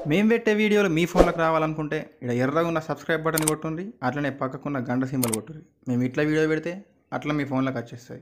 మేము పెట్టే వీడియోలు మీ ఫోన్లోకి రావాలనుకుంటే ఇక్కడ ఎర్రగా ఉన్న సబ్స్క్రైబ్ బటన్ కొట్టుండ్రి అట్లనే పక్కకున్న గంట సింబల్ కొట్టుర్రి మేము ఇట్లా వీడియో పెడితే అట్లా మీ ఫోన్లోకి వచ్చేస్తాయి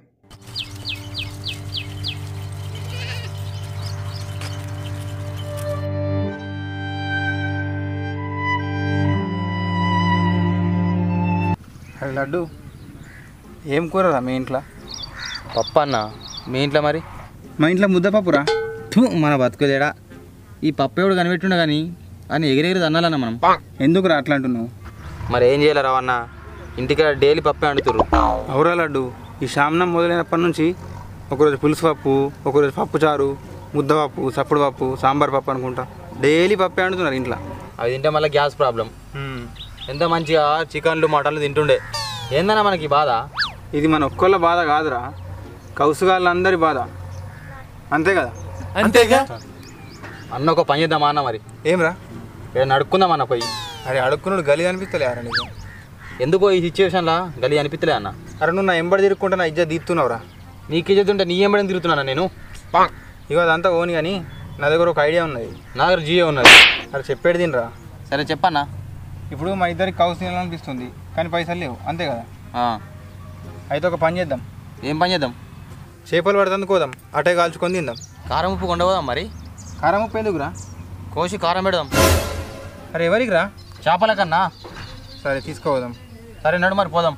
అరే లడ్డు ఏం కూరరా మీ ఇంట్లో పప్పు అన్న మీ ఇంట్లో మరి మా ఇంట్లో ముద్దపప్పురా థూ మన బతుకుదేడా ఈ పప్పు ఎవడు కనిపెట్టుండ కానీ అని ఎగిరెగిరి అన్నాలన్న మనం ఎందుకురా అట్లా అంటున్నావు మరి ఏం చేయాలి రావన్న ఇంటికి డైలీ పప్పే వండుతుర్రు అవురా లడ్డు ఈ శామనం మొదలైనప్పటి నుంచి ఒకరోజు పులుసు పప్పు ఒకరోజు పప్పు చారు ముద్దపప్పు చప్పుడు పప్పు సాంబార్ పప్పు అనుకుంటా డైలీ పప్పే వండుతున్నారు ఇంట్లో అవి తింటే మళ్ళీ గ్యాస్ ప్రాబ్లం ఎంత మంచిగా చికెన్లు మటన్లు తింటుండే ఏందన్నా మనకి ఈ బాధ ఇది మన ఒక్కళ్ళ బాధ కాదురా కౌసుగాళ్ళందరి బాధ అంతే కదా అంతేగా అన్న ఒక పని చేద్దామా అన్న మరి ఏమ్రా ఏదైనా నడుక్కుందాం అన్న పోయి అరే అడుక్కున్నాడు గలి అనిపిస్తలే అరా నీకు ఎందుకో ఈ సిచ్యువేషన్లో గలి అనిపిస్తలే అన్న అరే నువ్వు నా ఎంబడి తిరుక్కుంటే నా ఇజ్జత్ తీస్తున్నావురా నీకు ఇచ్చేస్తుంటే నీ ఎంబడి తిరుగుతున్నా నేను ఇగో అదంతా ఓని కానీ నా దగ్గర ఒక ఐడియా ఉన్నది నా దగ్గర జియో ఉన్నది అరే చెప్పేది తినరా సరే చెప్పన్నా ఇప్పుడు మా ఇద్దరికి కౌసు తినాలనిపిస్తుంది కానీ పైసలు లేవు అంతే కదా ఆ, అయితే ఒక పని చేద్దాం ఏం పని చేద్దాం చేపలు పడుతుంది కోదాం అటే కాల్చుకొని తిందాం కారం ఉప్పు కొండపోదాం మరి కారం ఉప్పు ఎందుకురా కోసి కారం పెడదాం అరే ఎవరికి రా చేపల కన్నా సరే తీసుకోదాం సరే నడు మరి పోదాం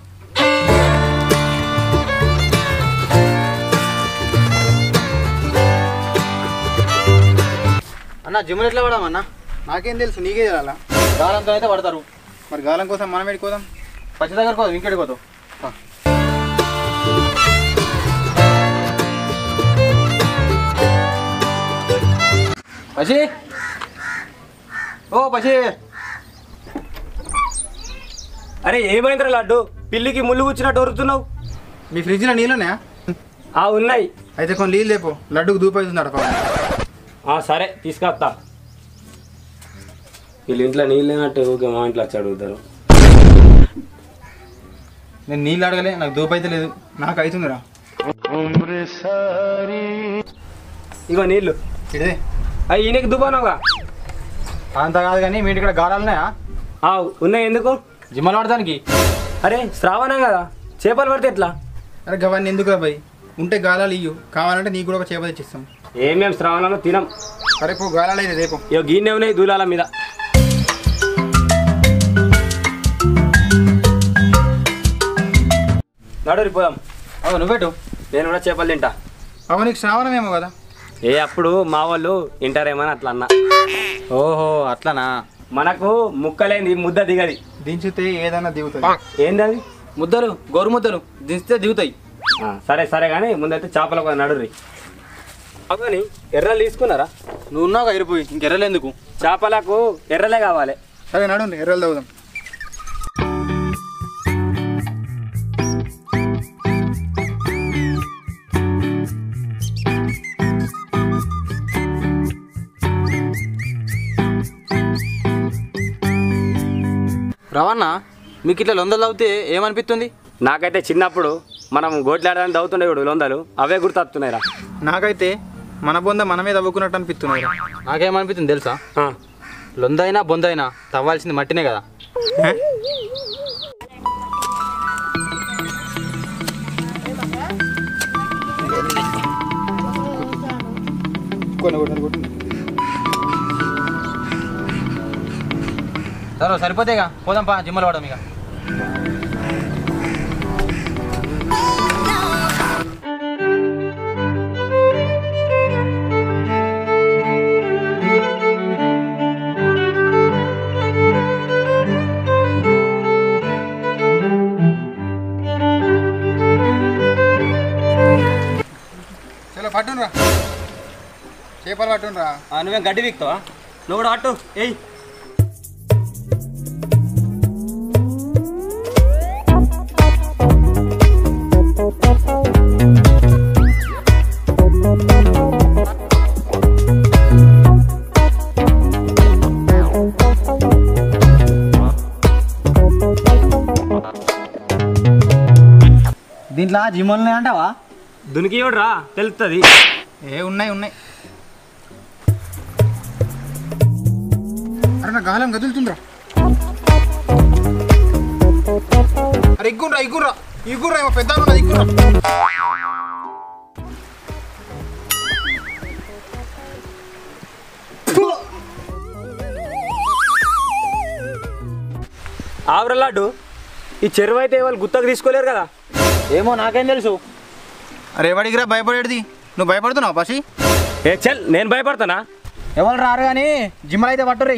అన్న జిమ్లు ఎట్లా పడమన్నా నాకేం తెలుసు నీకే తెలాలా గాలంతో అయితే పడతారు మరి గాలం కోసం మనం ఎడుకోదాం పచ్చి దగ్గర పోదాం ఇంకెడికి పోతావు పసి ఓ పసి అరే ఏమైందిరా లడ్డు పిల్లికి ముళ్ళు కూర్చున్నట్టు వరుతున్నావు మీ ఫ్రిడ్జ్లో నీళ్ళున్నాయా ఆ ఉన్నాయి అయితే కొన్ని నీళ్ళు లేపు లడ్డుకు దూపవుతుంది అడప ఆ సరే తీసుకొస్తా వీళ్ళ ఇంట్లో నీళ్ళు లేనట్టు ఊరికే మా ఇంట్లో వచ్చి అడుగుతారు నేను నీళ్ళు అడగలే నాకు దూపు అయితే లేదు నాకు అవుతుందిరా ఇగో నీళ్ళు ఇదే అవి ఈయనకి దుబానవుగా అంత కాదు కానీ మీ ఇంటికి గాలాలున్నాయా ఆ ఉన్నాయి ఎందుకు జిమ్మలు పడటానికి అరే శ్రావణం కదా చేపలు పడితే ఎట్లా అరే గవాన్ని ఎందుకు రా భయ్ ఉంటే గాలాలు ఇయ్యు కావాలంటే నీకు కూడా ఒక చేప తెచ్చిస్తాం ఏమేం శ్రావణంలో తినం సరే పో గాలాలు అయితే రేపు ఇగో గిన్నె ఉన్నాయి దూలాల మీద నడురి పోదాం అవు నువ్వెటు నేను కూడా చేపలు తింటా అవ నీకు శ్రావణమేమో కదా ఏ అప్పుడు మా వాళ్ళు తింటారేమని అట్లా అన్నా ఓహో అట్లనా మనకు ముక్కలేంది ముద్ద దిగది దించితే ఏదైనా దిగుతుంది ఏంది అది ముద్దలు గోరు ముద్దలు దించితే దిగుతాయి ఆ, సరే సరే కానీ ముందైతే చేపల కూడా నడురి అవుని ఎర్రలు తీసుకున్నారా నువ్వు ఉన్నావు ఎరిపోయి ఇంకెర్రలు ఎందుకు చేపలకు ఎర్రలే కావాలి సరే నడు ఎర్రలు తవ్వుదాం రవణ మీకు ఇట్లా లొందలు అవుతే ఏమనిపిస్తుంది నాకైతే చిన్నప్పుడు మనం గోట్లాడడానికి దవ్వుతుండే చూడు లొందలు అవే గుర్తొస్తున్నాయిరా నాకైతే మన బొంద మనమే తవ్వుకున్నట్టు అనిపిస్తున్నాయి నాకేమనిపిస్తుంది తెలుసా లొందైనా బొందైనా తవ్వాల్సింది మట్టినే కదా కొన్ని కొట్టాలి కొట్టు సరే సరిపోతేగా పోదాం పా జిమ్మలు పడదాం ఇక చలో పట్టుండ్రా చేపలు పట్టుండ్రా నువ్వేం గడ్డి వీక్తావా నువ్వు కూడా అట్టు ఏయ్ దీంట్లో జిమ్మలు అంటావా దునికి రా తెలుస్తుంది ఏ ఉన్నాయి ఉన్నాయి అన్న గాలం కదులుతుందిరా అరే ఇగ్గుర్రా ఇగ్గుర్రా ఇగ్గుర్రా ఏమో పెద్ద ఉన్నది ఇగ్గుర్రా ఆవురలాడు ఈ చెరువు అయితే వాళ్ళు గుత్తకు తీసుకోలేరు కదా ఏమో నాకేం తెలుసు అరే ఎవడికిరా భయపడేది నువ్వు భయపడుతున్నావు పసి ఏ చల్ నేను భయపడతానా ఎవరు రారు కానీ జిమ్మలు అయితే పట్టుర్రీ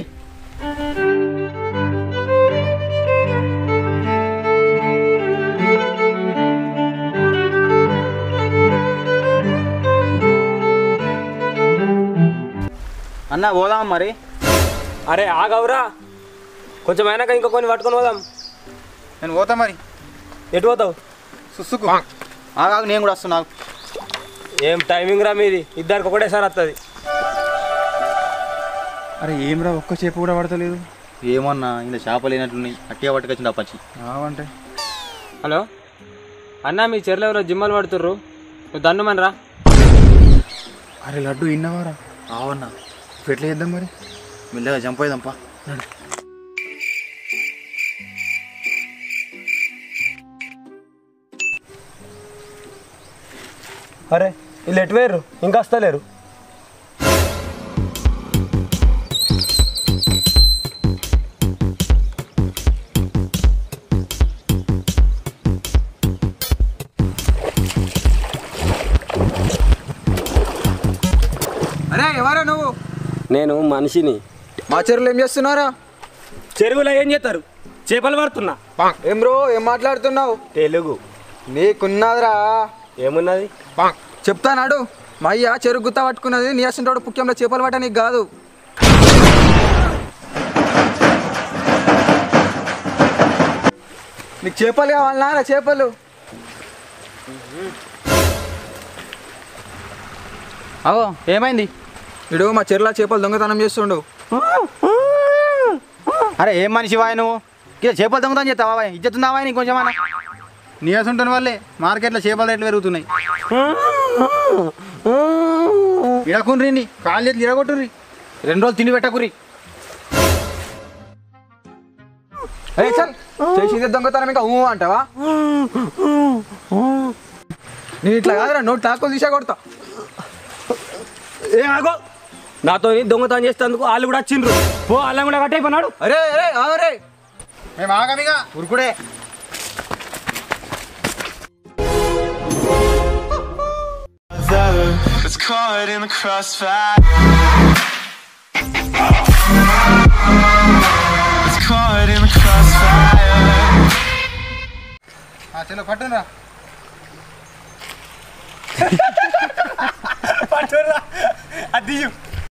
అన్న పోదాం మరి అరే ఆగవురా కొంచెం అయినాక ఇంకా కొన్ని పట్టుకొని పోదాం నేను పోతా మరి ఎటు పోతావు సుస్సుకు ఆగాగు నేను కూడా వస్తున్నా ఏం టైమింగ్ రా మీది ఇద్దరికి ఒకటేసారి వస్తుంది అరే ఏమ్రా ఒక్క చేప కూడా పడతలేదు ఏమన్నా ఇంత చేపలు లేనట్లున్నాయి అట్టిగా పట్టుకొచ్చింది అప్పచ్చి రావంటే హలో అన్న మీ చెర్లు ఎవరో జిమ్మలు పడుతుర్రు నువ్వు దండుమని రా అరే లడ్డు ఇన్నవారా అవునా ఇప్పుడు ఎట్లా చేద్దాం మరి మెల్లగా చంపోయేదంపా అరే వీళ్ళు ఎటు వేరు ఇంకా వస్తలేరు అరే ఎవరా నువ్వు నేను మనిషిని మా చెరువులు ఏం చేస్తున్నారా చెరువులో ఏం చేస్తారు చేపలు పడుతున్నా ఏం బ్రో ఏం మాట్లాడుతున్నావు తెలుగు నీకున్నదిరా ఏమున్నది చెప్తానాడు మా అయ్య చెరుకు గుత్త పట్టుకున్నది నీ అసంటోడు పుక్యంలో చేపలు పట్ట నీకు కాదు నీకు చేపలు కావాలనా చేపలు అవో ఏమైంది ఇడు మా చెరువులో చేపలు దొంగతనం చేస్తుండు అరే ఏం మనిషి వాయి నువ్వు ఇక చేపలు దొంగతనం చేస్తావా ఇజ్జతుందావా నీకు కొంచెం అన్న నీ అసంటోని వల్లే మార్కెట్లో చేపల రేట్లు పెరుగుతున్నాయి ఇడకుండ్రి కాళ్ళు చేతులు ఇరగొట్టుర్రి రెండు రోజులు తిండి పెట్టకురి అరే చల్ చేసింది దొంగతనం ఇంకా ఊ అంటావా నేను ఇట్లా కాదురా నోట్ టాకులు తీసా కొడతా ఏ ఆగో నాతో దొంగతనం చేసేందుకు వాళ్ళు కూడా వచ్చిండ్రు పో వాళ్ళని కూడా కట్టయిపోయినాడు అరే అరే ఆగరే మేము ఆగమిగా ఉరుకుడే It's caught in the crossfire. It's caught in the crossfire. చలో పట్టురా అది